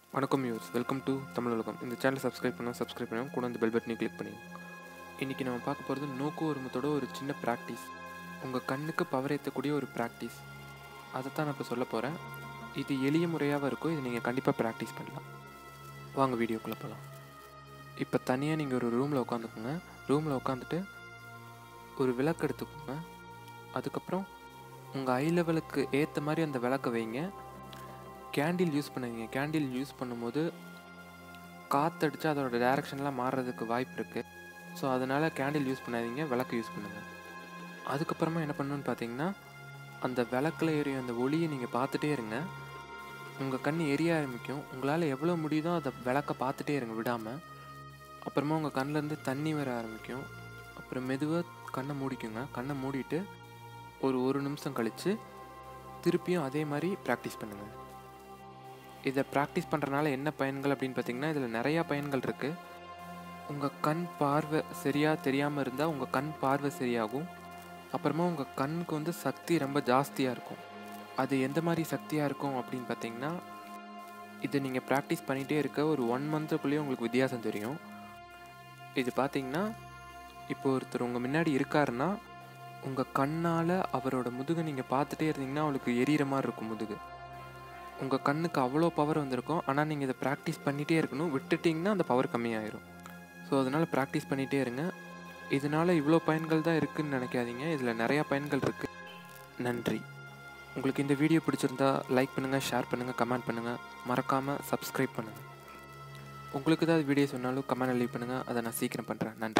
வணக்கம் use welcome to Tamil உலகம் இந்த சேனலை சப்ஸ்கிரைப் பண்ணால் சப்ஸ்கிரைப் பண்ணுவோம் கூட அந்த பெல் பட்டனை கிளிக் பண்ணி இன்றைக்கி நம்ம பார்க்க போகிறது நோக்கு ஒருமத்தோட ஒரு சின்ன ப்ராக்டிஸ் உங்கள் கண்ணுக்கு பவர் ஏற்றக்கூடிய ஒரு ப்ராக்டிஸ் அதை தான் நான் இப்போ சொல்ல போகிறேன் இது எளிய முறையாக இருக்கும் இது நீங்கள் கண்டிப்பாக ப்ராக்டிஸ் பண்ணலாம் வாங்க வீடியோக்குள்ளே போகலாம் இப்போ தனியாக நீங்கள் ஒரு ரூமில் உட்காந்துக்கோங்க ரூமில் உட்காந்துட்டு ஒரு விளக்கு எடுத்துக்கோங்க அதுக்கப்புறம் உங்கள் ஐ லெவலுக்கு ஏற்ற மாதிரி அந்த விளக்கை வைங்க கேண்டில் யூஸ் பண்ணுவீங்க கேண்டில் யூஸ் பண்ணும்போது காற்றடிச்சு அதோட டைரக்ஷன்லாம் மாறுறதுக்கு வாய்ப்பு இருக்குது ஸோ அதனால் கேண்டில் யூஸ் பண்ணாதீங்க விளக்கு யூஸ் பண்ணுங்கள் அதுக்கப்புறமா என்ன பண்ணணும்னு பார்த்தீங்கன்னா அந்த விளக்கில் எரியும் அந்த ஒளியை நீங்கள் பார்த்துட்டே இருங்க உங்கள் கண் எரிய ஆரம்பிக்கும் உங்களால் எவ்வளோ முடியுதோ அதை விளக்க பார்த்துட்டே இருங்க விடாமல் அப்புறமா உங்கள் கண்ணிலேருந்து தண்ணி வர ஆரம்பிக்கும் அப்புறம் மெதுவாக கண்ணை மூடிக்குங்க கண்ணை மூடிட்டு ஒரு ஒரு நிமிஷம் கழித்து திருப்பியும் அதே மாதிரி ப்ராக்டிஸ் பண்ணுங்கள் இதை ப்ராக்டிஸ் பண்ணுறனால என்ன பயன்கள் அப்படின்னு பார்த்தீங்கன்னா இதில் நிறையா பயன்கள் இருக்குது உங்கள் கண் பார்வை சரியாக தெரியாமல் இருந்தால் உங்கள் கண் பார்வை சரியாகும் அப்புறமா உங்கள் கண்ணுக்கு வந்து சக்தி ரொம்ப ஜாஸ்தியாக இருக்கும் அது எந்த மாதிரி சக்தியாக இருக்கும் அப்படின்னு பார்த்தீங்கன்னா இதை நீங்கள் ப்ராக்டிஸ் பண்ணிகிட்டே இருக்க ஒரு ஒன் மந்த்துக்குள்ளேயே உங்களுக்கு வித்தியாசம் தெரியும் இது பார்த்தீங்கன்னா இப்போ ஒருத்தர் உங்கள் முன்னாடி இருக்காருன்னா உங்கள் கண்ணால் அவரோட முதுகை நீங்கள் பார்த்துட்டே இருந்தீங்கன்னா அவளுக்கு எரியிற மாதிரி இருக்கும் முதுகு உங்கள் கண்ணுக்கு அவ்வளோ பவர் வந்திருக்கும் ஆனால் நீங்கள் இதை ப்ராக்டிஸ் பண்ணிகிட்டே இருக்கணும் விட்டுட்டிங்கன்னா அந்த பவர் கம்மியாயிரும் ஸோ அதனால் ப்ராக்டிஸ் பண்ணிகிட்டே இருங்க இதனால் இவ்வளோ பயன்கள் தான் இருக்குதுன்னு நினைக்காதீங்க இதில் நிறையா பயன்கள் இருக்குது நன்றி உங்களுக்கு இந்த வீடியோ பிடிச்சிருந்தா லைக் பண்ணுங்கள் ஷேர் பண்ணுங்கள் கமெண்ட் பண்ணுங்கள் மறக்காமல் சப்ஸ்கிரைப் பண்ணுங்கள் உங்களுக்கு ஏதாவது வீடியோ சொன்னாலும் கமெண்ட் லீவ் பண்ணுங்கள் அதை நான் சீக்கிரம் பண்ணுறேன் நன்றி